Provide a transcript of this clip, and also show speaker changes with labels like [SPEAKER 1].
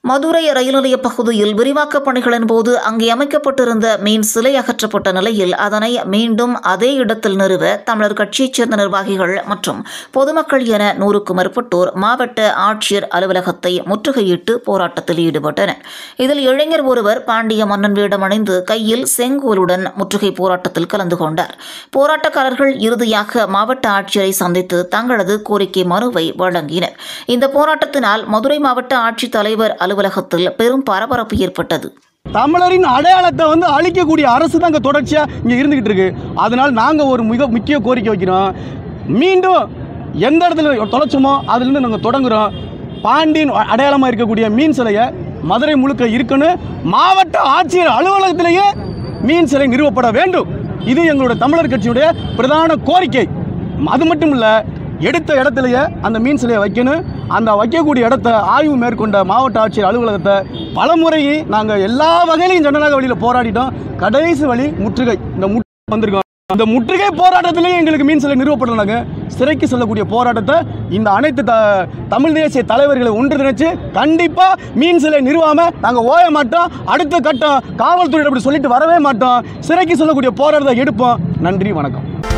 [SPEAKER 1] மதுரை ரயில் நிலைய பகுதியில் விரிவாக்கப் பணிகளின் போது அங்கே அமைக்கப்பட்டிருந்த மீன் சிலை அகற்றப்பட்ட நிலையில் அதனை மீண்டும் அதே இடத்தில் நிறுவ தமிழர் கட்சியைச் சேர்ந்த நிர்வாகிகள் மற்றும் பொதுமக்கள் என நூறுக்கும் மேற்பட்டோர் மாவட்ட ஆட்சியர் அலுவலகத்தை முற்றுகையிட்டு போராட்டத்தில் ஈடுபட்டனர் இதில் இளைஞர் ஒருவர் பாண்டிய மன்னன் வேடம் அணிந்து கையில் செங்கோலுடன் முற்றுகை போராட்டத்தில் கலந்து கொண்டார் போராட்டக்காரர்கள் இறுதியாக மாவட்ட ஆட்சியரை சந்தித்து தங்களது கோரிக்கை மனுவை வழங்கினர் இந்த போராட்டத்தினால் மதுரை மாவட்ட ஆட்சித்தலைவர் அலுவலகத்தில் பெரும் பரபரப்பு ஏற்பட்டது
[SPEAKER 2] தமிழரின் அடையாளத்தை வந்து அழிக்கக்கூடிய அரசு தான் இங்கே தொடர்ச்சியாக இங்கே இருந்துக்கிட்டு இருக்கு அதனால் நாங்கள் ஒரு மிக முக்கிய கோரிக்கை வைக்கிறோம் மீண்டும் எந்த இடத்துல தொலைச்சோமோ அதுலேருந்து நாங்கள் தொடங்குறோம் பாண்டியன் அடையாளமாக இருக்கக்கூடிய மீன் சிலையை மதுரை முழுக்க இருக்கணும் மாவட்ட ஆட்சியர் அலுவலகத்திலேயே மீன் சிலை நிறுவப்பட வேண்டும் இது எங்களோட தமிழர் கட்சியுடைய பிரதான கோரிக்கை அது மட்டும் இல்லை எடுத்த இடத்துலயே அந்த மீன் சிலையை வைக்கணும் அந்த வைக்கக்கூடிய இடத்த ஆய்வு மேற்கொண்ட மாவட்ட ஆட்சியர் அலுவலகத்தை பலமுறை நாங்கள் எல்லா வகையிலையும் ஜனநாயக வழியில் போராடிட்டோம் கடைசி வழி முற்றுகை இந்த முற்றுகை வந்திருக்கோம் அந்த முற்றுகை போராட்டத்திலேயே எங்களுக்கு மீன் சிலை நிறுவப்படலாங்க சிறைக்கு செல்லக்கூடிய போராட்டத்தை இந்த அனைத்து த தமிழ் தேசிய தலைவர்களை ஒன்று திணைச்சு கண்டிப்பாக மீன் சிலை நிறுவாமல் நாங்கள் ஓய மாட்டோம் அடுத்த கட்டம் காவல்துறை அப்படி சொல்லிட்டு வரவே மாட்டோம் சிறைக்கு செல்லக்கூடிய போராட்டத்தை எடுப்போம் நன்றி வணக்கம்